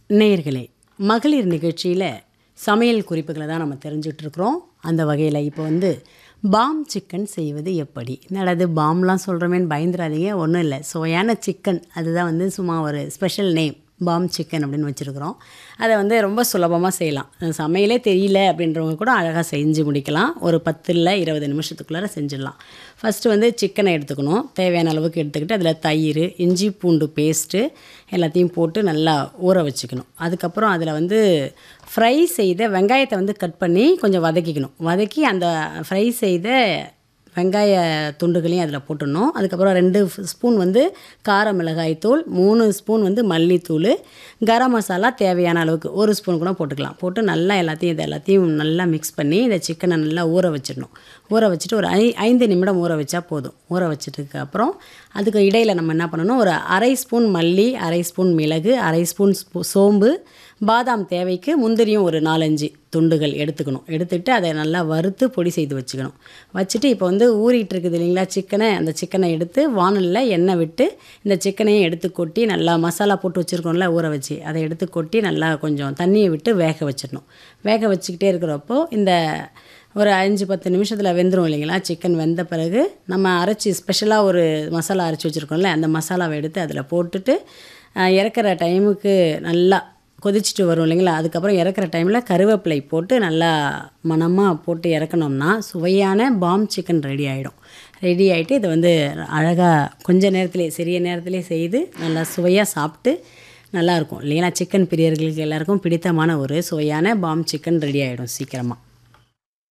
நேயர்களே மகளிர் நிகழ்ச்சியில் சமையல் குறிப்புகளை தான் நம்ம தெரிஞ்சுட்டு இருக்கிறோம் அந்த வகையில் இப்போ வந்து பாம் சிக்கன் செய்வது எப்படி என்னடது பாம்லாம் சொல்கிறோமேன்னு பயந்துடாதீங்க ஒன்றும் இல்லை சுவையான சிக்கன் அதுதான் வந்து சும்மா ஒரு ஸ்பெஷல் நேம் பாம் சிக்கன் அப்படின்னு வச்சுருக்குறோம் அதை வந்து ரொம்ப சுலபமாக செய்யலாம் சமையலே தெரியல அப்படின்றவங்க கூட அழகாக செஞ்சு முடிக்கலாம் ஒரு பத்து இல்லை இருபது நிமிஷத்துக்குள்ளார செஞ்சிடலாம் ஃபஸ்ட்டு வந்து சிக்கனை எடுத்துக்கணும் தேவையான அளவுக்கு எடுத்துக்கிட்டு அதில் தயிர் இஞ்சி பூண்டு பேஸ்ட்டு எல்லாத்தையும் போட்டு நல்லா ஊற வச்சுக்கணும் அதுக்கப்புறம் அதில் வந்து ஃப்ரை செய்த வெங்காயத்தை வந்து கட் பண்ணி கொஞ்சம் வதக்கிக்கணும் வதக்கி அந்த ஃப்ரை செய்த வெங்காய துண்டுகளையும் அதில் போட்டுடணும் அதுக்கப்புறம் ரெண்டு ஸ்பூன் வந்து கார மிளகாய் தூள் மூணு ஸ்பூன் வந்து மல்லித்தூள் கரம் மசாலா தேவையான அளவுக்கு ஒரு ஸ்பூன் கூட போட்டுக்கலாம் போட்டு நல்லா எல்லாத்தையும் இது எல்லாத்தையும் நல்லா மிக்ஸ் பண்ணி இந்த சிக்கனை நல்லா ஊற வச்சிடணும் ஊற வச்சுட்டு ஒரு ஐ ஐந்து நிமிடம் ஊற வச்சா போதும் ஊற வச்சதுக்கு அப்புறம் அதுக்கு இடையில் நம்ம என்ன பண்ணணும் ஒரு அரை ஸ்பூன் மல்லி அரை ஸ்பூன் மிளகு அரை ஸ்பூன் ஸ்பூ சோம்பு பாதாம் தேவைக்கு முந்திரியும் ஒரு நாலஞ்சு துண்டுகள் எடுத்துக்கணும் எடுத்துக்கிட்டு அதை நல்லா வறுத்து பொடி செய்து வச்சுக்கணும் வச்சுட்டு இப்போ வந்து ஊறிட்டு இருக்குது இல்லைங்களா சிக்கனை அந்த சிக்கனை எடுத்து வானலில் எண்ணெய் விட்டு இந்த சிக்கனையும் எடுத்து கொட்டி நல்லா மசாலா போட்டு வச்சுருக்கோம்ல ஊற வச்சு அதை எடுத்து கொட்டி நல்லா கொஞ்சம் தண்ணியை விட்டு வேக வச்சிடணும் வேக வச்சுக்கிட்டே இருக்கிறப்போ இந்த ஒரு அஞ்சு பத்து நிமிஷத்தில் வெந்துடும் இல்லைங்களா சிக்கன் வெந்த பிறகு நம்ம அரைச்சி ஸ்பெஷலாக ஒரு மசாலா அரைச்சி வச்சுருக்கோம்ல அந்த மசாலாவை எடுத்து அதில் போட்டுட்டு அஹ், இறக்குற டைமுக்கு நல்லா கொதிச்சுட்டு வரும் இல்லைங்களா அதுக்கப்புறம் இறக்குற டைமில் கருவேப்பிலை போட்டு நல்லா மணமாக போட்டு இறக்கணும்னா சுவையான பாம் சிக்கன் ரெடி ஆகிடும் ரெடி ஆகிட்டு இதை வந்து அழகாக கொஞ்ச நேரத்திலே சிறிய நேரத்திலே செய்து நல்லா சுவையாக சாப்பிட்டு நல்லாயிருக்கும் இல்லைங்களா சிக்கன் பிரியர்களுக்கு எல்லாருக்கும் பிடித்தமான ஒரு சுவையான பாம் சிக்கன் ரெடி ஆகிடும் சீக்கிரமாக